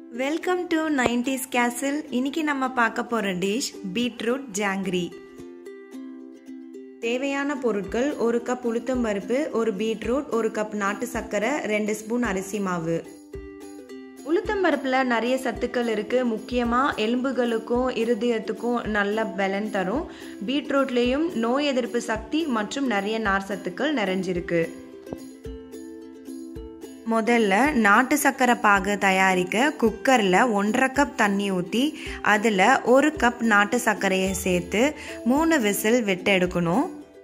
welcome to nineties கேசில் இன்னைக்கு நம்ம பார்க்க போகிற டிஷ் பீட்ரூட் ஜாங்கிரி தேவையான பொருட்கள் ஒரு கப் உளுத்தம் பருப்பு ஒரு பீட்ரூட் ஒரு கப் நாட்டு சர்க்கரை ரெண்டு ஸ்பூன் அரிசி மாவு உளுத்தம் பருப்பில் நிறைய சத்துக்கள் இருக்குது முக்கியமாக எலும்புகளுக்கும் இருதயத்துக்கும் நல்ல பலன் தரும் பீட்ரூட்லேயும் நோய் எதிர்ப்பு சக்தி மற்றும் நிறைய நார் சத்துக்கள் நிறைஞ்சிருக்கு முதல்ல நாட்டு சர்க்கரை பாகு தயாரிக்க குக்கரில் ஒன்றரை கப் தண்ணி ஊற்றி அதில் ஒரு கப் நாட்டு சர்க்கரையை சேர்த்து மூணு விசில் விட்டு எடுக்கணும்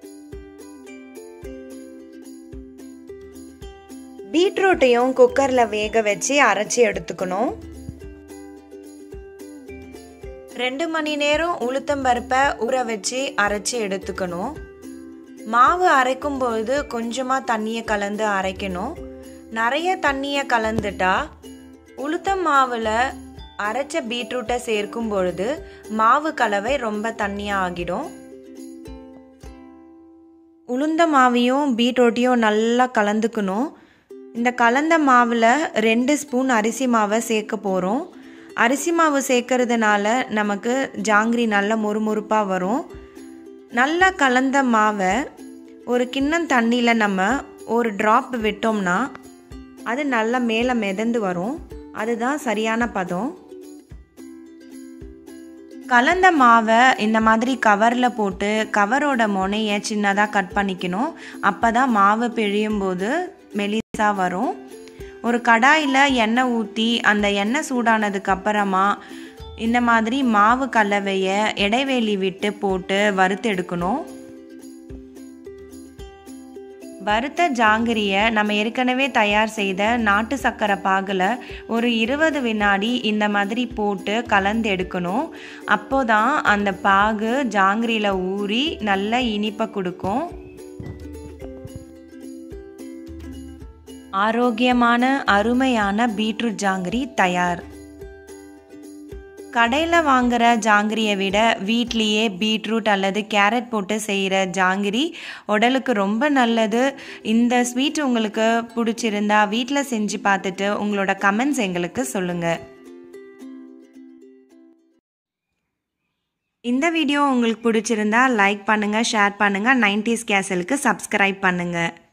பீட்ரூட்டையும் குக்கரில் வேக வச்சு அரைச்சி எடுத்துக்கணும் ரெண்டு மணி நேரம் உளுத்தம் பருப்பை ஊற வச்சு அரைச்சி எடுத்துக்கணும் மாவு அரைக்கும் பொழுது கொஞ்சமாக தண்ணியை கலந்து அரைக்கணும் நிறைய தண்ணியை கலந்துட்டா உளுத்தம் மாவில் அரைச்ச பீட்ரூட்டை சேர்க்கும் பொழுது மாவு கலவை ரொம்ப தண்ணியாக ஆகிடும் உளுந்த மாவையும் பீட்ரூட்டையும் நல்லா கலந்துக்கணும் இந்த கலந்த மாவில் ரெண்டு ஸ்பூன் அரிசி மாவை சேர்க்க போகிறோம் அரிசி மாவு சேர்க்கறதுனால நமக்கு ஜாங்கிரி நல்ல மொறுமொறுப்பாக வரும் நல்லா கலந்த மாவை ஒரு கிண்ணம் தண்ணியில் நம்ம ஒரு ட்ராப் விட்டோம்னா அது நல்லா மேலே மிதந்து வரும் அதுதான் சரியான பதம் கலந்த மாவை இந்த மாதிரி கவரில் போட்டு கவரோட முனையை சின்னதாக கட் பண்ணிக்கணும் அப்போ தான் மாவு பிழியும் போது மெலிசாக வரும் ஒரு கடாயில் எண்ணெய் ஊற்றி அந்த எண்ணெய் சூடானதுக்கு அப்புறமா இந்த மாதிரி மாவு கலவையை இடைவெளி விட்டு போட்டு வறுத்து எடுக்கணும் வறுத்த ஜாங்கிரியை நம்ம ஏற்கனவே தயார் செய்த நாட்டு சர்க்கரை பாகில் ஒரு இருபது வினாடி இந்த மாதிரி போட்டு கலந்து எடுக்கணும் அப்போதான் அந்த பாகு ஜாங்கிரியில் ஊறி நல்ல இனிப்பை கொடுக்கும் ஆரோக்கியமான அருமையான பீட்ரூட் ஜாங்கிரி தயார் கடையில் வாங்குகிற ஜாங்கிரியை விட வீட்லேயே பீட்ரூட் அல்லது கேரட் போட்டு செய்கிற ஜாங்கிரி உடலுக்கு ரொம்ப நல்லது இந்த ஸ்வீட் உங்களுக்கு பிடிச்சிருந்தா வீட்டில் செஞ்சு பார்த்துட்டு உங்களோட கமெண்ட்ஸ் எங்களுக்கு சொல்லுங்கள் இந்த வீடியோ உங்களுக்கு பிடிச்சிருந்தா லைக் பண்ணுங்கள் ஷேர் பண்ணுங்கள் நைன்டிஸ் கேசலுக்கு சப்ஸ்கிரைப் பண்ணுங்கள்